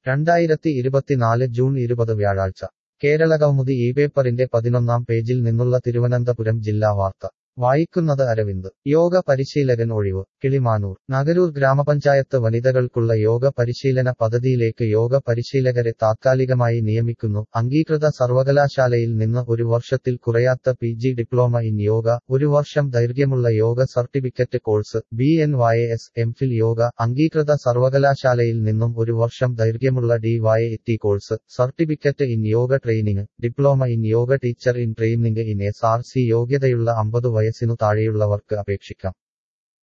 രണ്ടായിരത്തി ഇരുപത്തിനാല് ജൂൺ ഇരുപത് വ്യാഴാഴ്ച കേരളകൗമുദി ഈ പേപ്പറിന്റെ പതിനൊന്നാം പേജിൽ നിന്നുള്ള തിരുവനന്തപുരം ജില്ലാ വാർത്ത വായിക്കുന്നത് അരവിന്ദ് യോഗ പരിശീലകൻ ഒഴിവ് കിളിമാനൂർ നഗരൂർ ഗ്രാമപഞ്ചായത്ത് വനിതകൾക്കുള്ള യോഗ പരിശീലന പദ്ധതിയിലേക്ക് യോഗ പരിശീലകരെ താത്കാലികമായി നിയമിക്കുന്നു അംഗീകൃത സർവകലാശാലയിൽ നിന്ന് ഒരു വർഷത്തിൽ കുറയാത്ത P G diploma in yoga ഒരു വർഷം ദൈർഘ്യമുള്ള yoga certificate course B N Y S MPhil yoga അംഗീകൃത സർവകലാശാലയിൽ നിന്നും ഒരു വർഷം ദൈർഘ്യമുള്ള D Y T course certificate in yoga training diploma in yoga teacher in training in S R C യോഗ്യതയുള്ള അമ്പത് വയസ്സിനു താഴെയുള്ളവർക്ക് അപേക്ഷിക്കാം